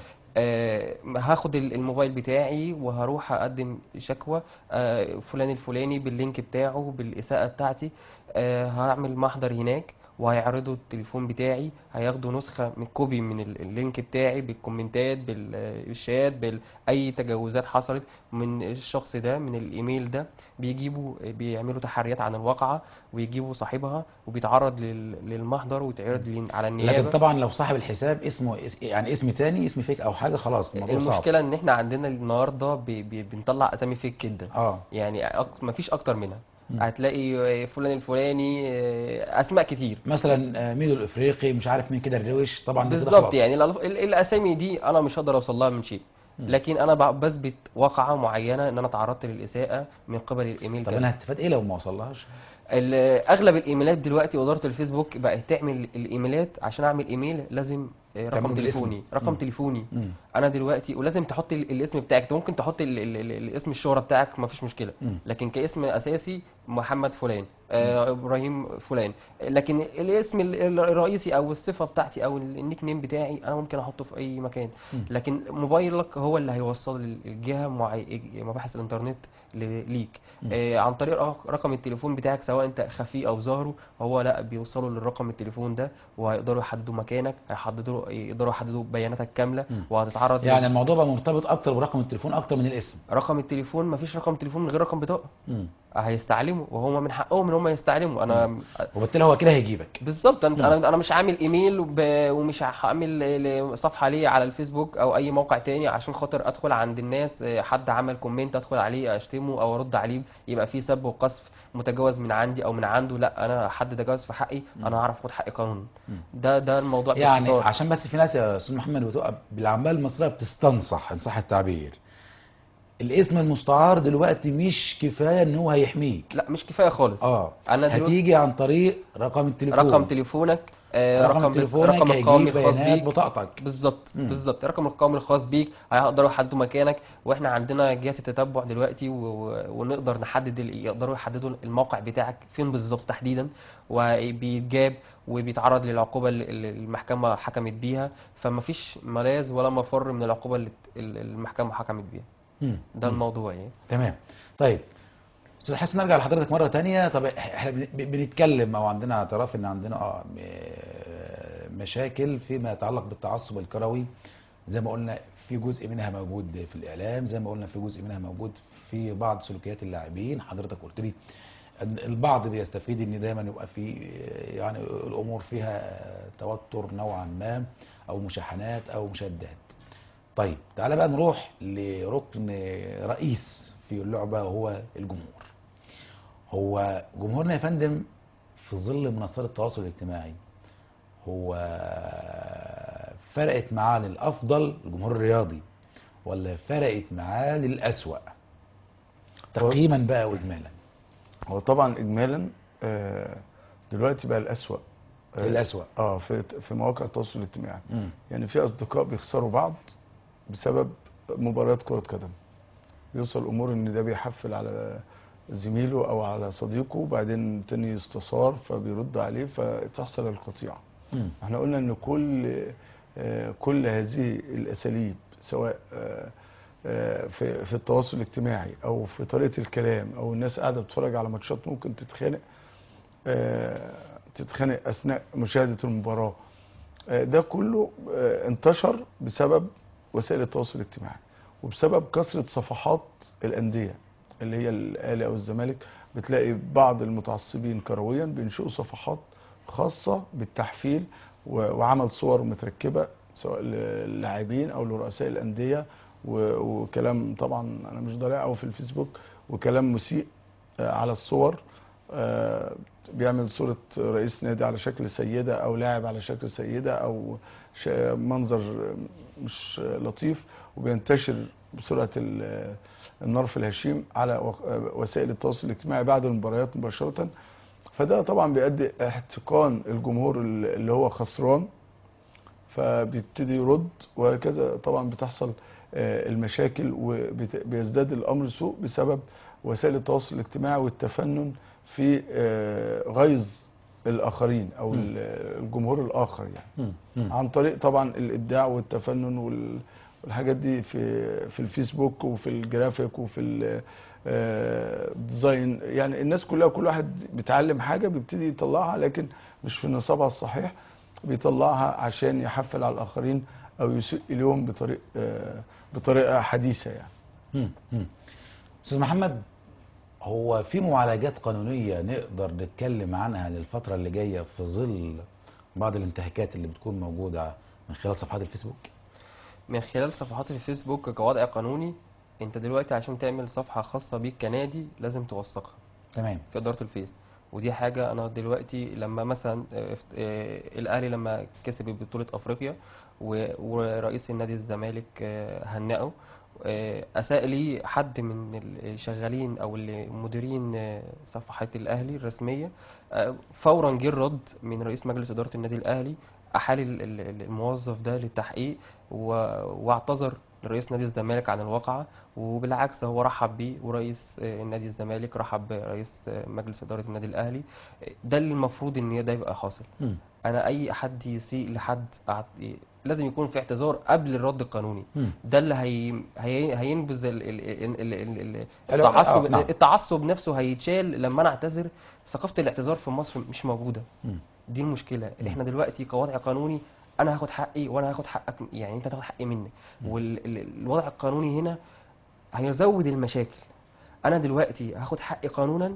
آه هاخد ال- الموبايل بتاعي وهروح اقدم شكوى آه فلان الفلاني باللينك بتاعه بالاساءه بتاعتي آه هعمل محضر هناك وهيعرضوا التليفون بتاعي هياخدوا نسخة من كوبي من ال- اللينك بتاعي بالكومنتات بالشات بأي تجاوزات حصلت من الشخص ده من الإيميل ده بيجيبوا بيعملوا تحريات عن الواقعة ويجيبوا صاحبها وبيتعرض لل- للمحضر ويتعرض لل- على لكن النيابة طبعا لو صاحب الحساب اسمه اس- يعني اسم تاني اسم فيك او حاجه خلاص الموضوع صعب المشكلة ان احنا عندنا النهاردة بي- بي- بنطلع اسامي فيك جدا اه يعني أك... مفيش اكتر منها مم. هتلاقي فلان الفلاني آه، اسماء كتير مثلا آه، ميدو الافريقي مش عارف مين كده الروش طبعا ده كده بالظبط خلاص. يعني الألف- ال- الاسامي دي انا مش هقدر اوصل لها من شيء لكن انا ب- بثبت واقعه معينه ان انا تعرضت للاساءه من قبل الايميل طب ده انا هستفاد ايه لو ما وصلهاش ال- اغلب الايميلات دلوقتي واداره الفيسبوك بقت تعمل الايميلات عشان اعمل ايميل لازم آه، رقم تعمل بالاسم. تليفوني رقم مم. تليفوني مم. انا دلوقتي ولازم تحط ال- الاسم بتاعك انت ممكن تحط ال- ال- ال- الاسم الشهرة بتاعك ما فيش مشكله مم. لكن كاسم اساسي محمد فلان آه ابراهيم فلان لكن الاسم ال- ال- الرئيسي او الصفه بتاعتي او ال- النيك نيم بتاعي انا ممكن احطه في اي مكان مم. لكن موبايلك هو اللي هيوصل ال- الجهه معي... مباحث الانترنت ل- ليك آه عن طريق رق- رقم التليفون بتاعك سواء انت خفي او ظاهره هو لا بيوصلوا للرقم التليفون ده وهيقدروا يحددوا مكانك هيحددوا يقدروا يحددوا بياناتك كامله مم. وهتتعرض يعني لل- الموضوع بقى مرتبط اكتر برقم التليفون اكتر من الاسم رقم التليفون مفيش رقم تليفون من غير رقم بطاقه مم. هيستعلموا وهم من حقهم ان هم يستعلموا انا وبالتالي هو كده هيجيبك بالظبط انا انا أنا مش عامل ايميل وب- ومش هعمل ل- صفحه ليا على الفيسبوك او اي موقع تاني عشان خاطر ادخل عند الناس آه، حد عمل كومنت ادخل عليه اشتمه او ارد عليه يبقى فيه سب وقذف متجاوز من عندي او من عنده لا انا حد تجاوز في حقي انا هعرف اخد حقي قانونا ده ده الموضوع يعني باختصار. عشان بس في ناس يا استاذ محمد بتبقى بالعمال المصريه بتستنصح ان صح التعبير الاسم المستعار دلوقتي مش كفايه ان هو هيحميك لا مش كفايه خالص اه انا دلوقتي هتيجي عن طريق رقم التليفون رقم تليفونك آه، رقم رقم تليفونك رقم القومي هيجيب الخاص بيانات بيك بطاقتك بالظبط مم. بالظبط الرقم القومي الخاص بيك هيقدروا يحددوا مكانك واحنا عندنا جهات التتبع دلوقتي و... و- ونقدر نحدد ال... يقدروا يحددوا الموقع بتاعك فين بالظبط تحديدا وبيتجاب وبيتعرض للعقوبه اللي اللي المحكمه حكمت بيها فما فيش ملاذ ولا مفر من العقوبه اللي اللي المحكمه حكمت بيها مم. ده الموضوع يعني تمام طيب استاذ حسن نرجع لحضرتك مره تانية طب احنا بن- بنتكلم او عندنا اعتراف ان عندنا اه م- مشاكل فيما يتعلق بالتعصب الكروي زي ما قلنا في جزء منها موجود في الاعلام زي ما قلنا في جزء منها موجود في بعض سلوكيات اللاعبين حضرتك قلت لي ان البعض بيستفيد ان دايما يبقى في يعني الامور فيها توتر نوعا ما او مشاحنات او مشادات طيب تعالى بقى نروح لركن رئيس في اللعبة وهو الجمهور هو جمهورنا يا فندم في ظل منصات التواصل الاجتماعي هو فرقت معاه للأفضل الجمهور الرياضي ولا فرقت معاه للأسوأ تقييما بقى وإجمالا هو طبعا اجمالا آه، دلوقتي بقى الاسوأ آه، الأسوأ اه في في مواقع التواصل الاجتماعي مم. يعني في اصدقاء بيخسروا بعض بسبب مباريات كرة قدم يوصل امور ان ده بيحفل على زميله او على صديقه وبعدين تاني يستثار فبيرد عليه فتحصل القطيعة مم. احنا قلنا ان كل آه، كل هذه الاساليب سواء آه، آه، في في التواصل الاجتماعي او في طريقه الكلام او الناس قاعده بتتفرج على ماتشات ممكن تتخانق آه، تتخانق اثناء مشاهده المباراه آه، ده كله آه، انتشر بسبب وسائل التواصل الاجتماعي وبسبب كثره صفحات الانديه اللي هي الاهلي او الزمالك بتلاقي بعض المتعصبين كرويا بينشئوا صفحات خاصه بالتحفيل و- وعمل صور متركبه سواء للاعبين او لرؤساء الانديه و- وكلام طبعا انا مش ضريع قوي في الفيسبوك وكلام مسيء آه، على الصور آه، بيعمل صورة رئيس نادي على شكل سيدة أو لاعب على شكل سيدة أو ش- منظر مش لطيف وبينتشر بسرعة ال- النار في الهشيم على وق- وسائل التواصل الاجتماعي بعد المباريات مباشرة فده طبعا بيؤدي احتقان الجمهور اللي هو خسران فبيبتدي يرد وهكذا طبعا بتحصل آه، المشاكل وبيزداد الامر سوء بسبب وسائل التواصل الاجتماعي والتفنن في آه، غيظ الاخرين او مم. ال- الجمهور الاخر يعني مم. مم. عن طريق طبعا الابداع والتفنن وال- والحاجات دي في في الفيسبوك وفي الجرافيك وفي ال- آه، الديزاين يعني الناس كلها كل واحد بيتعلم حاجه بيبتدي يطلعها لكن مش في نصابها الصحيح بيطلعها عشان يحفل على الاخرين او يسيء اليهم بطريق آه، بطريقه حديثه يعني مم. مم. استاذ محمد هو في معالجات قانونيه نقدر نتكلم عنها للفتره اللي جايه في ظل بعض الانتهاكات اللي بتكون موجوده من خلال صفحات الفيسبوك من خلال صفحات الفيسبوك كوضع قانوني انت دلوقتي عشان تعمل صفحة خاصة بيك كنادي لازم توثقها تمام في إدارة الفيس ودي حاجة أنا دلوقتي لما مثلا آه، افت- آه، الأهلي لما كسب بطولة أفريقيا و- ورئيس النادي الزمالك آه، هنأه آه، أساء لي حد من الشغالين أو المديرين آه، صفحات الأهلي الرسمية آه، فورا جه الرد من رئيس مجلس إدارة النادي الأهلي أحال ال- ال- الموظف ده للتحقيق و- واعتذر لرئيس نادي الزمالك عن الواقعة وبالعكس هو رحب بيه ورئيس آه، نادي الزمالك رحب برئيس آه، مجلس إدارة النادي الأهلي آه، ده اللي المفروض إن ده يبقى حاصل مم. أنا أي حد يسيء لحد أعت- لازم يكون في اعتذار قبل الرد القانوني مم. ده اللي هي... هي... هينبذ ال... ال... ال... ال... ال... ال... الو- آه، التعصب نعم. التعصب نفسه هيتشال لما انا اعتذر ثقافة الاعتذار في مصر مش موجودة مم. دي المشكلة مم. احنا دلوقتي كوضع قانوني انا هاخد حقي وانا هاخد حقك يعني انت تاخد حقي مني والوضع القانوني هنا هيزود المشاكل انا دلوقتي هاخد حقي قانونا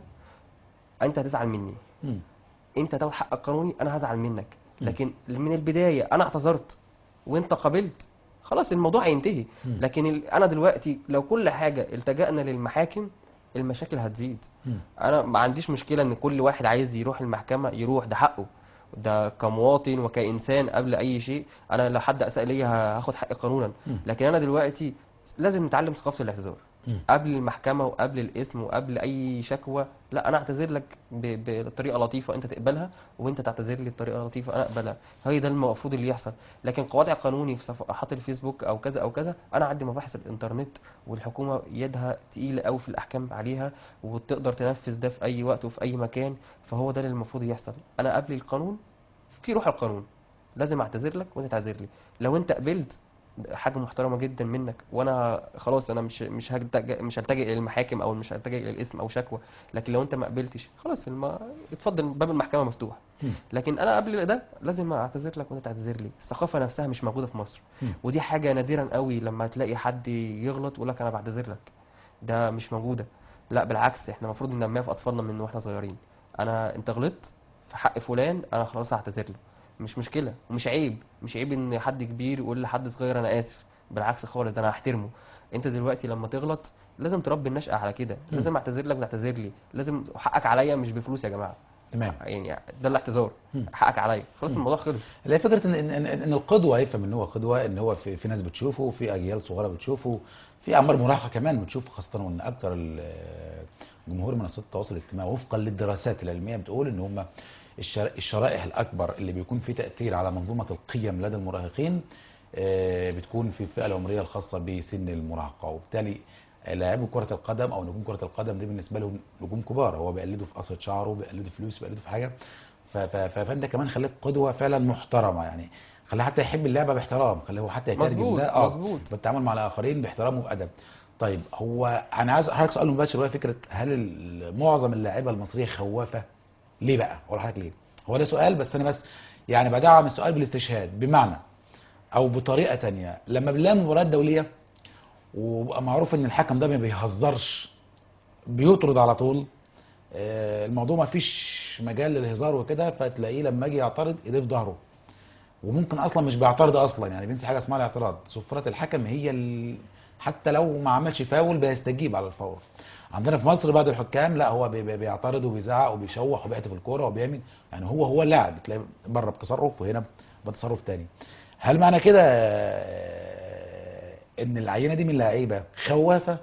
انت هتزعل مني مم. انت تاخد حقك قانوني انا هزعل منك مم. لكن من البدايه انا اعتذرت وانت قبلت خلاص الموضوع هينتهي مم. لكن ال- انا دلوقتي لو كل حاجه التجأنا للمحاكم المشاكل هتزيد مم. انا ما عنديش مشكله ان كل واحد عايز يروح المحكمه يروح ده حقه ده كمواطن وكإنسان قبل أي شيء أنا لو حد أساء ليا هاخد حقي قانونا مم. لكن أنا دلوقتي لازم نتعلم ثقافة الاعتذار مم. قبل المحكمة وقبل الاسم وقبل أي شكوى لا أنا أعتذر لك ب- بطريقة لطيفة أنت تقبلها وأنت تعتذر لي بطريقة لطيفة أنا أقبلها هي ده المفروض اللي يحصل لكن قواطع قانوني في صفحات الفيسبوك أو كذا أو كذا أنا عندي مباحث الإنترنت والحكومة يدها تقيلة قوي في الأحكام عليها وتقدر تنفذ ده في أي وقت وفي أي مكان فهو ده اللي المفروض يحصل أنا قبل القانون في روح القانون لازم اعتذر لك وانت تعتذر لي لو انت قبلت حاجه محترمه جدا منك وانا خلاص انا مش مش هلتجئ مش هلتجئ الى المحاكم او مش هلتجئ الى الاسم او شكوى لكن لو انت ما قبلتش خلاص الم... اتفضل باب المحكمه مفتوح مم. لكن انا قبل ده لازم اعتذر لك وانت تعتذر لي الثقافه نفسها مش موجوده في مصر مم. ودي حاجه نادرا قوي لما تلاقي حد يغلط ويقول لك انا بعتذر لك ده مش موجوده لا بالعكس احنا المفروض ننميها في اطفالنا من واحنا صغيرين انا انت غلطت في حق فلان انا خلاص هعتذر له مش مشكله ومش عيب مش عيب ان حد كبير يقول لحد صغير انا اسف بالعكس خالص ده انا هحترمه انت دلوقتي لما تغلط لازم تربي النشأة على كده مم. لازم اعتذر لك وتعتذر لي لازم حقك عليا مش بفلوس يا جماعه تمام يعني ده الاعتذار مم. حقك عليا خلاص مم. الموضوع خلص اللي هي فكره ان ان, إن, إن القدوه يفهم ان هو قدوه ان هو في, في ناس بتشوفه في اجيال صغيره بتشوفه في اعمار مراهقه كمان بتشوفه خاصه وان اكثر جمهور منصات التواصل الاجتماعي وفقا للدراسات العلميه بتقول ان هم الشر- الشرائح الاكبر اللي بيكون في تاثير على منظومه القيم لدى المراهقين آه، بتكون في الفئه العمريه الخاصه بسن المراهقه وبالتالي لاعبي كره القدم او نجوم كره القدم دي بالنسبه لهم نجوم كبار هو بيقلدوا في قصه شعره بيقلدوا فلوس بيقلدوا في حاجه ف- ف- ف- فانت كمان خليك قدوه فعلا محترمه يعني خليه حتى يحب اللعبه باحترام خليه هو حتى يترجم مظبوط، ده اه مظبوط. بالتعامل مع الاخرين باحترام وبادب طيب هو انا عايز حضرتك سؤال مباشر وهي فكره هل ال- معظم اللاعيبه المصريه خوافه ليه بقى اقول لحضرتك ليه هو ده سؤال بس انا بس يعني بدعم السؤال بالاستشهاد بمعنى او بطريقه تانية لما بنلاقي مباريات دوليه وبقى معروف ان الحكم ده ما بيهزرش بيطرد على طول آه، الموضوع ما فيش مجال للهزار وكده فتلاقيه لما يجي يعترض ايديه في ظهره وممكن اصلا مش بيعترض اصلا يعني بينسى حاجه اسمها الاعتراض صفاره الحكم هي ال... حتى لو ما عملش فاول بيستجيب على الفور عندنا في مصر بعض الحكام لا هو بي- بي- بيعترض وبيزعق وبيشوح وبيحتف الكوره وبيعمل يعني هو هو اللاعب بتلاقي بره بتصرف وهنا بتصرف تاني هل معنى كده آه، ان العينه دي من اللعيبه خوافه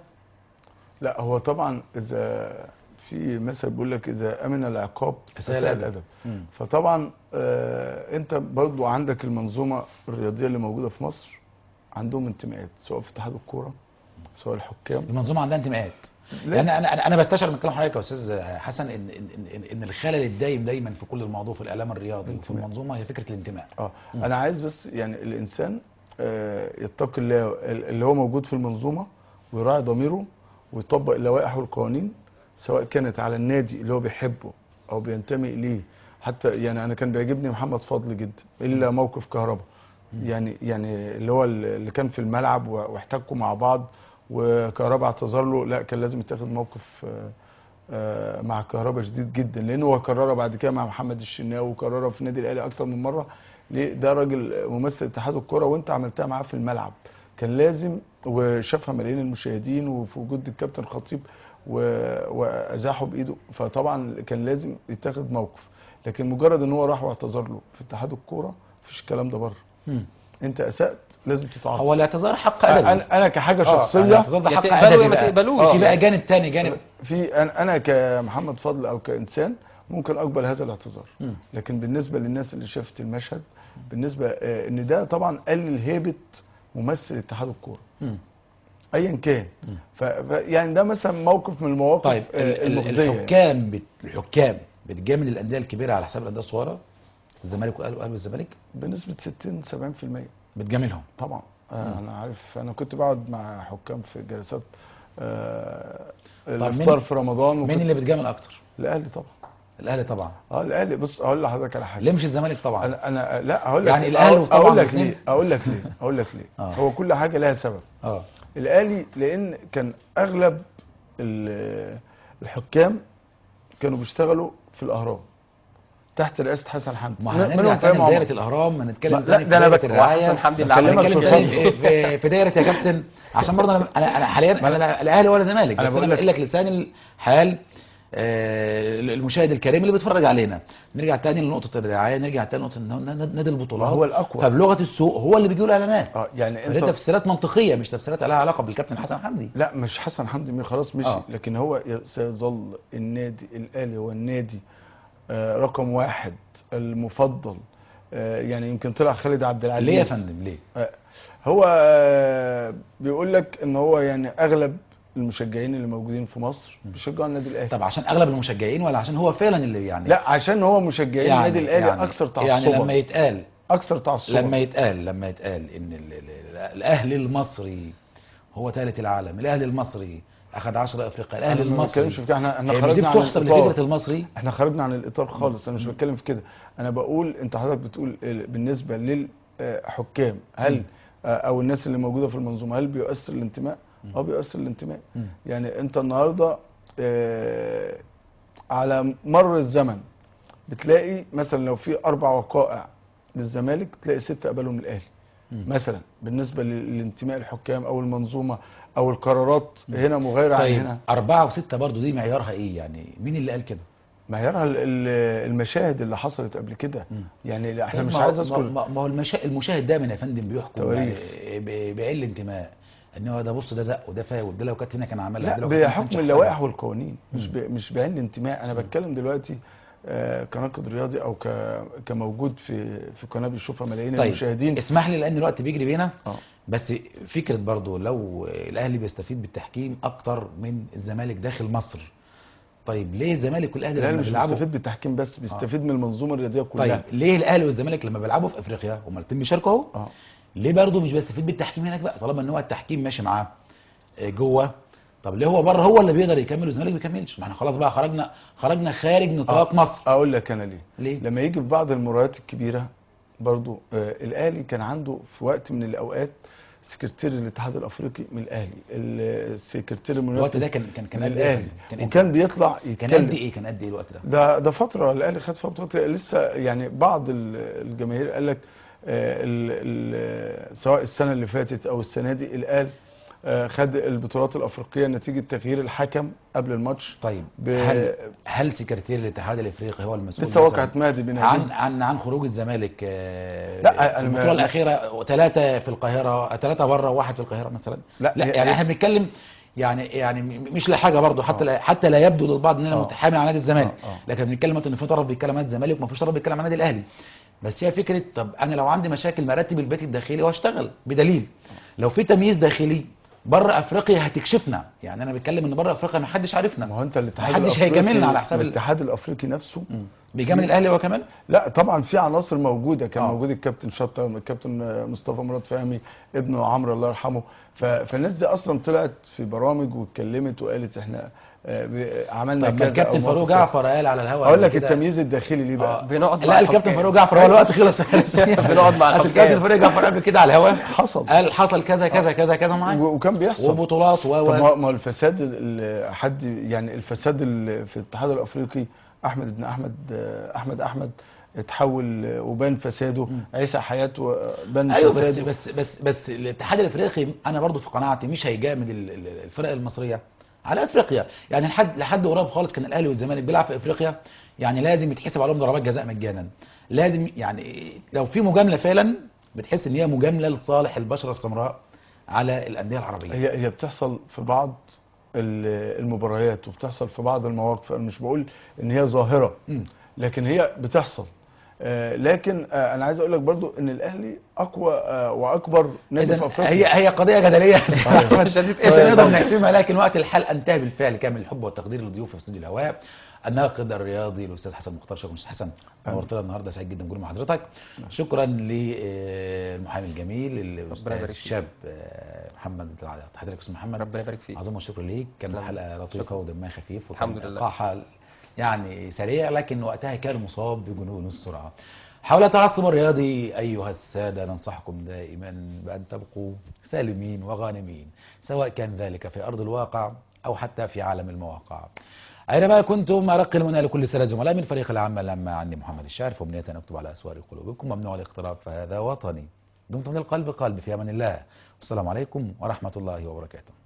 لا هو طبعا اذا في مثل بيقول لك اذا امن العقاب أساء اساء الأدب. الادب مم. فطبعا آه انت برضو عندك المنظومه الرياضيه اللي موجوده في مصر عندهم انتماءات سواء في اتحاد الكوره سواء الحكام المنظومه عندها انتماءات لا. لان انا انا انا بستشعر من كلام حضرتك يا استاذ حسن ان ان ان, إن الخلل الدايم دايما في كل الموضوع في الاعلام الرياضي وفي انتماء. المنظومه هي فكره الانتماء اه انا عايز بس يعني الانسان آه يتقي الله اللي هو موجود في المنظومه ويراعي ضميره ويطبق اللوائح والقوانين سواء كانت على النادي اللي هو بيحبه او بينتمي اليه حتى يعني انا كان بيعجبني محمد فضل جدا الا موقف كهربا يعني يعني اللي هو اللي كان في الملعب و- واحتكوا مع بعض وكهربا اعتذر له لا كان لازم يتاخد موقف آه، آه، مع كهربا شديد جدا لانه هو كررها بعد كده مع محمد الشناوي وكررها في النادي الاهلي اكتر من مره ليه ده راجل ممثل اتحاد الكوره وانت عملتها معاه في الملعب كان لازم وشافها ملايين المشاهدين وفي وجود الكابتن خطيب و- وازاحه بايده فطبعا كان لازم يتاخد موقف لكن مجرد ان هو راح واعتذر له في اتحاد الكوره مفيش الكلام ده بره مم. انت اسات لازم تتعاقب هو الاعتذار حق ادبي انا انا كحاجه آه، شخصيه الاعتذار ده يا حق تقبله ادبي يا ما بقى. تقبلوش. في بقى جانب تاني جانب في انا انا كمحمد فضل او كانسان ممكن اقبل هذا الاعتذار مم. لكن بالنسبه للناس اللي شافت المشهد بالنسبه آه، ان ده طبعا قلل هيبه ممثل اتحاد الكوره مم. ايا كان ف ف- يعني ده مثلا موقف من المواقف طيب آه، ال- ال- المخزيه يعني. الحكام بت... الحكام بتجامل الانديه الكبيره على حساب الانديه الصغيره الزمالك والاهلي والاهلي والزمالك بنسبه 60 70% بتجاملهم طبعا آه انا عارف انا كنت بقعد مع حكام في جلسات آه مين- الافطار في رمضان مين وكنت- اللي بتجامل اكتر الاهلي طبعا الاهلي طبعا اه الاهلي بص اقول لحضرتك على حاجه ليه مش الزمالك طبعا انا انا لا اقول لك يعني الأهلي أقول- طبعاً اقول لك الاتنين. ليه اقول لك ليه اقول لك ليه آه. هو كل حاجه لها سبب اه الاهلي لان كان اغلب ال- الحكام كانوا بيشتغلوا في الاهرام تحت رئاسه حسن حمدي ما من- هنرجع منهم تاني فاهم لدايره عمر. الاهرام ما لا، نتكلم ده تاني في أنا دايره بك- الرعايه وأحسن حمدي اللي عمل بكلمك هنتكلم في تاني الفضل. في, في, في دايره يا كابتن عشان برضه انا انا انا حاليا انا لا الاهلي ولا زمالك أنا بس بقول انا لك- بقول لك لسان الحال آه، المشاهد الكريم اللي بيتفرج علينا نرجع تاني لنقطه الرعايه نرجع تاني لنقطه ن- ن- نادي البطولات هو الأقوى. فبلغه السوق هو اللي بيجيب الاعلانات اه يعني فدي انت تفسيرات منطقيه مش تفسيرات لها علاقه بالكابتن حسن حمدي لا مش حسن حمدي مين خلاص مشي آه. لكن هو ي- سيظل النادي الاهلي هو النادي آه رقم واحد المفضل آه يعني يمكن طلع خالد عبد العزيز ليه يا فندم ليه؟ آه، هو آه، بيقول لك ان هو يعني اغلب المشجعين اللي موجودين في مصر بيشجعوا النادي الاهلي طب عشان اغلب المشجعين ولا عشان هو فعلا اللي يعني لا عشان هو مشجعين النادي الاهلي اكثر تعصبا يعني لما يتقال اكثر تعصبا لما يتقال لما يتقال ان ال ال ال الاهلي المصري هو ثالث العالم الاهلي المصري اخذ 10 افريقيا الاهلي أنا ما المصري بتكلمش في كده احنا احنا هي دي خرجنا عن بتحسب الإطار. لفكره المصري احنا خرجنا عن الاطار خالص انا مش بتكلم في كده انا بقول انت حضرتك بتقول ال- بالنسبه للحكام هل آه، او الناس اللي موجوده في المنظومه هل بيؤثر الانتماء اه بيؤثر الانتماء مم. يعني انت النهارده آه، على مر الزمن بتلاقي مثلا لو في اربع وقائع للزمالك تلاقي ست قبلهم الاهلي مم. مثلا بالنسبه لل- لانتماء الحكام او المنظومه او القرارات هنا مغايره عن طيب هنا أربعة وستة برضو دي معيارها إيه يعني مين اللي قال كده؟ معيارها ال- ال- المشاهد اللي حصلت قبل كده مم. يعني احنا طيب مش ما هو- عايز ما, اذكر ما, ما هو المشا... المشاهد دايما يا فندم بيحكم تواريخ. يعني ب- بعل انتماء ان هو ده بص ده زق وده فاول ده لو كانت هنا كان عملها ده لا لو كانت هنا ما بحكم كانش اللوائح حصلها. والقوانين مش ب... مش بعين الانتماء انا بتكلم دلوقتي آه، كناقد رياضي او ك... كموجود في في قناه بيشوفها ملايين طيب المشاهدين اسمح لي لان الوقت بيجري بينا اه بس فكره برضو لو الاهلي بيستفيد بالتحكيم اكتر من الزمالك داخل مصر طيب ليه الزمالك والاهلي الاهلي لما مش بيلعبوا بيستفيد بالتحكيم بس بيستفيد من المنظومه الرياضيه طيب كلها ليه الاهلي والزمالك لما بيلعبوا في افريقيا هما الاثنين بيشاركوا اهو اه ليه برضه مش بيستفيد بالتحكيم هناك بقى طالما ان هو التحكيم ماشي معاه آه، جوه طب ليه هو بره هو اللي بيقدر يكمل والزمالك ما بيكملش ما احنا خلاص بقى خرجنا خرجنا خارج نطاق مصر اقول لك انا ليه ليه لما يجي في بعض المباريات الكبيره برضو آه الاهلي كان عنده في وقت من الاوقات سكرتير الاتحاد الافريقي من الاهلي ال- السكرتير المنافس الوقت ده كان كان كان من قد ايه يا الاهلي فندم؟ كان قد وكان بيطلع كان يتكلم قد ايه كان قد ايه الوقت ده ده ده فتره الاهلي خد فيها بطولات لسه يعني بعض ال- الجماهير قال لك آه، ال- ال- سواء السنه اللي فاتت او السنه دي الاهلي آه، خد البطولات الافريقيه نتيجه تغيير الحكم قبل الماتش طيب ب- هل هل سكرتير الاتحاد الافريقي هو المسؤول لسه مثلاً وقعت مهدي بن عن عدي عن عن خروج الزمالك آه، لا، في أنا ما- البطوله الاخيره ثلاثه في القاهره ثلاثه بره وواحد في القاهره مثلا لا، لا هي- يعني هي- احنا بنتكلم يعني يعني م- مش لحاجه برضه حتى لا حتى لا يبدو للبعض ان انا آه. متحامل على نادي الزمالك آه، آه. لكن بنتكلم مثلا ان في طرف بيتكلم عن نادي الزمالك وما فيش طرف بيتكلم عن النادي الاهلي بس هي فكره طب انا لو عندي مشاكل مرتب البيت الداخلي واشتغل بدليل لو في تمييز داخلي بره افريقيا هتكشفنا يعني انا بتكلم ان بره افريقيا ما حدش عارفنا ما هو انت الاتحاد محدش الأفريقي- هيجاملنا على حساب ال- الاتحاد الافريقي نفسه مم. بيجامل الاهلي هو كمان لا طبعا في عناصر موجوده كان آه. موجود الكابتن شطه الكابتن مصطفى مراد فهمي ابنه عمرو الله يرحمه ف- فالناس دي اصلا طلعت في برامج واتكلمت وقالت احنا آه، ب- عملنا طب ما كذا الكابتن أو فاروق موقف كذا. جعفر قال على الهواء اقول قبل لك كده- التمييز الداخلي ليه بقى بنقعد مع لا الكابتن الحكام. فاروق جعفر هو الوقت خلص بنقعد مع أصل الحكام. الكابتن فاروق جعفر قبل كده على الهواء حصل قال حصل كذا كذا كذا كذا معايا و- وكان بيحصل وبطولات و طب و ما ما هو الفساد ال- حد يعني الفساد ال- في الاتحاد الافريقي احمد بن احمد احمد احمد اتحول وبان فساده عيسى حياه بان ايوه بس فساده بس بس بس الاتحاد الافريقي انا برضو في قناعتي مش هيجامل ال- ال- الفرق المصريه على افريقيا يعني لحد لحد قريب خالص كان الاهلي والزمالك بيلعب في افريقيا يعني لازم يتحسب عليهم ضربات جزاء مجانا لازم يعني لو في مجامله فعلا بتحس ان هي مجامله لصالح البشره السمراء على الانديه العربيه هي هي بتحصل في بعض ال- المباريات وبتحصل في بعض المواقف انا مش بقول ان هي ظاهره مم. لكن هي بتحصل آه، لكن آه، انا عايز اقول لك برضو ان الاهلي اقوى آه، واكبر نادي في اذا افريقيا هي هي قضيه جدليه شديد مش هنقدر نحسمها لكن وقت الحلقه انتهى بالفعل كامل الحب والتقدير لضيوف في استوديو الهواء الناقد الرياضي الاستاذ حسن مختار شكرا استاذ حسن نورتنا النهارده سعيد جدا بوجودي مع حضرتك شكرا للمحامي الجميل الاستاذ يبارك فيك. الشاب آه، محمد حضرتك استاذ محمد ربنا يبارك فيك عظيم الشكر ليك كان تسلم. الحلقه لطيفه ودمها خفيف الحمد وكان لله. ايقاعها يعني سريع لكن وقتها كان مصاب بجنون السرعه حول التعصب الرياضي ايها الساده ننصحكم دائما بان تبقوا سالمين وغانمين سواء كان ذلك في ارض الواقع او حتى في عالم المواقع اينما كنتم ارق المنى لكل سنه زملاء من فريق العمل لما عني محمد الشارف ومنيه ان اكتب على اسوار قلوبكم ممنوع الاقتراب فهذا وطني دمتم للقلب قلب في امان الله والسلام عليكم ورحمه الله وبركاته